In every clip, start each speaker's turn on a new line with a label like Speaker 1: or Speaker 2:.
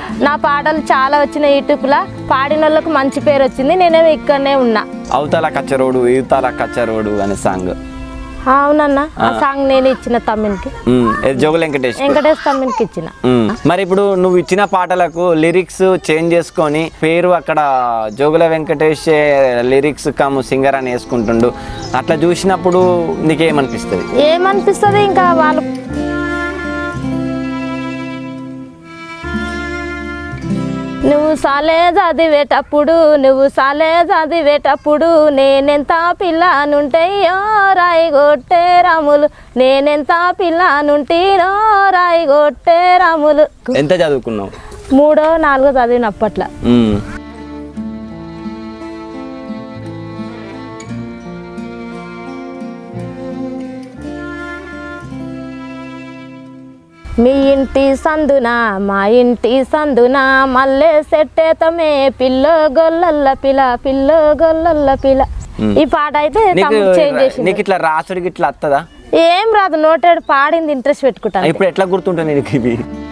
Speaker 1: నా పాటలు చాలా వచ్చినాయి యూట్యూబ్లో పాడిన వాళ్ళకు మంచి పేరు వచ్చింది నేనేమో ఇక్కడనే ఉన్నా
Speaker 2: అవతల కచ్చరోడు ఇవతల కచ్చరోడు అనే సాంగ్
Speaker 1: అవునన్నా ఆ సాంగ్ నేను ఇచ్చిన తమ్మినికి
Speaker 2: జోగుల వెంకటేష్
Speaker 1: వెంకటేష్ తమ్మినికి ఇచ్చిన
Speaker 2: మ్మ్. మరి ఇప్పుడు నువ్వు ఇచ్చిన పాటలకు లిరిక్స్ చేంజ్ చేసుకొని పేరు అక్కడ Jogula Venkatesh lyrics cum singer అని వేసుకుంటుండు అట్లా చూసినప్పుడు నీకేమనిపిస్తుంది
Speaker 1: ఏమనిపిస్తుంది ఇంకా వాళ్ళు నువ్వు సాలే చదివేటప్పుడు నువ్వు సాలే చదివేటప్పుడు నేనెంత పిల్లనుంటయ్యో రాయి కొట్టే రాములు నేనెంత పిల్లనుంటీనో రాయి కొట్టే రాములు
Speaker 2: ఎంత చదువుకున్నావు
Speaker 1: మూడో నాలుగో చదివినప్పట్ల
Speaker 2: మ్మ్.
Speaker 1: మీ ఇంటి సందున మా ఇంటి సందున మల్లె సెట్టేతమే పిల్ల గొల్లల్ల పిల్ల పిల్ల గొల్లల్ల పిల్ల ఈ పాట అయితే
Speaker 2: నీకు
Speaker 1: తమ్ముడు చేంజ్ చేసిండు
Speaker 2: నీకు ఇట్లా రాసుడికి ఇట్లా వస్తుందా
Speaker 1: ఏం రాదు నోటెడ్ పాడింది ఇంట్రెస్ట్ పెట్టుకుంటాను
Speaker 2: ఇప్పుడు ఎట్లా గుర్తుంటుంది నీకు ఇవి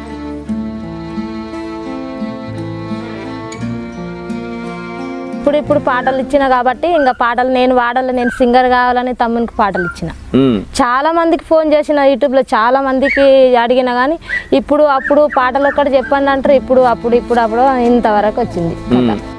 Speaker 1: ఇప్పుడు ఇప్పుడు పాటలు ఇచ్చిన కాబట్టి ఇంకా పాటలు నేను వాడాలి నేను సింగర్ కావాలని తమ్మునికి పాటలు ఇచ్చిన
Speaker 2: మ్మ్.
Speaker 1: చాలా మందికి ఫోన్ చేసిన యూట్యూబ్లో చాలా మందికి అడిగిన కానీ ఇప్పుడు అప్పుడు పాటలు ఒక్కటి చెప్పండి అంటారు ఇప్పుడు అప్పుడు ఇప్పుడు అప్పుడు ఇంతవరకు వచ్చింది
Speaker 2: మ్మ్.